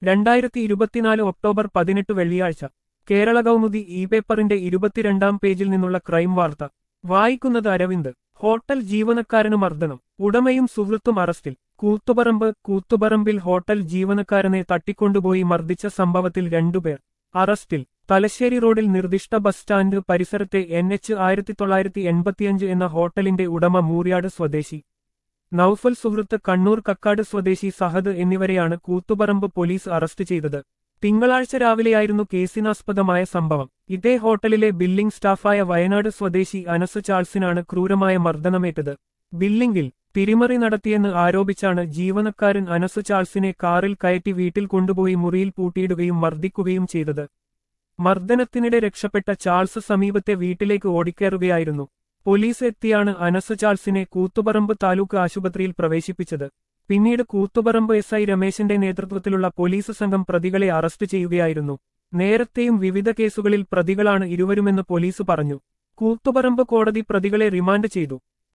രണ്ടായിരത്തി ഇരുപത്തിനാല് ഒക്ടോബർ പതിനെട്ട് വെള്ളിയാഴ്ച കേരള കൗമുദി ഇ പേപ്പറിന്റെ ഇരുപത്തിരണ്ടാം പേജിൽ നിന്നുള്ള ക്രൈം വാർത്ത വായിക്കുന്നത് അരവിന്ദ് ഹോട്ടൽ ജീവനക്കാരന് മർദ്ദനം ഉടമയും സുഹൃത്തും അറസ്റ്റിൽ കൂത്തുപറമ്പ് കൂത്തുപറമ്പിൽ ഹോട്ടൽ ജീവനക്കാരനെ തട്ടിക്കൊണ്ടുപോയി മർദ്ദിച്ച സംഭവത്തിൽ രണ്ടുപേർ അറസ്റ്റിൽ തലശ്ശേരി റോഡിൽ നിർദ്ദിഷ്ട ബസ് സ്റ്റാൻഡ് പരിസരത്തെ എൻ എച്ച് ആയിരത്തി തൊള്ളായിരത്തി എൺപത്തിയഞ്ച് എന്ന ഹോട്ടലിന്റെ ഉടമ മൂര്യാട് സ്വദേശി നൌഫൽ സുഹൃത്ത് കണ്ണൂർ കക്കാട് സ്വദേശി സഹദ് എന്നിവരെയാണ് കൂത്തുപറമ്പ് പോലീസ് അറസ്റ്റ് ചെയ്തത് തിങ്കളാഴ്ച രാവിലെയായിരുന്നു കേസിനാസ്പദമായ സംഭവം ഇതേ ഹോട്ടലിലെ ബില്ലിംഗ് സ്റ്റാഫായ വയനാട് സ്വദേശി അനസ് ചാൾസിനാണ് ക്രൂരമായ മർദ്ദനമേറ്റത് ബില്ലിംഗിൽ തിരിമറി നടത്തിയെന്ന് ആരോപിച്ചാണ് ജീവനക്കാരൻ അനസ് ചാൾസിനെ കാറിൽ കയറ്റി വീട്ടിൽ കൊണ്ടുപോയി മുറിയിൽ പൂട്ടിയിടുകയും മർദ്ദിക്കുകയും ചെയ്തത് മർദ്ദനത്തിനിടെ രക്ഷപ്പെട്ട ചാൾസ് സമീപത്തെ വീട്ടിലേക്ക് ഓടിക്കയറുകയായിരുന്നു പോലീസ് എത്തിയാണ് അനസ് ചാൾസിനെ കൂത്തുപറമ്പ് താലൂക്ക് ആശുപത്രിയിൽ പ്രവേശിപ്പിച്ചത് പിന്നീട് കൂത്തുപറമ്പ് എസ് ഐ രമേശന്റെ നേതൃത്വത്തിലുള്ള പോലീസ് സംഘം പ്രതികളെ അറസ്റ്റ് ചെയ്യുകയായിരുന്നു നേരത്തെയും വിവിധ കേസുകളിൽ പ്രതികളാണ് ഇരുവരുമെന്ന് പോലീസ് പറഞ്ഞു കൂത്തുപറമ്പ് കോടതി പ്രതികളെ റിമാൻഡ് ചെയ്തു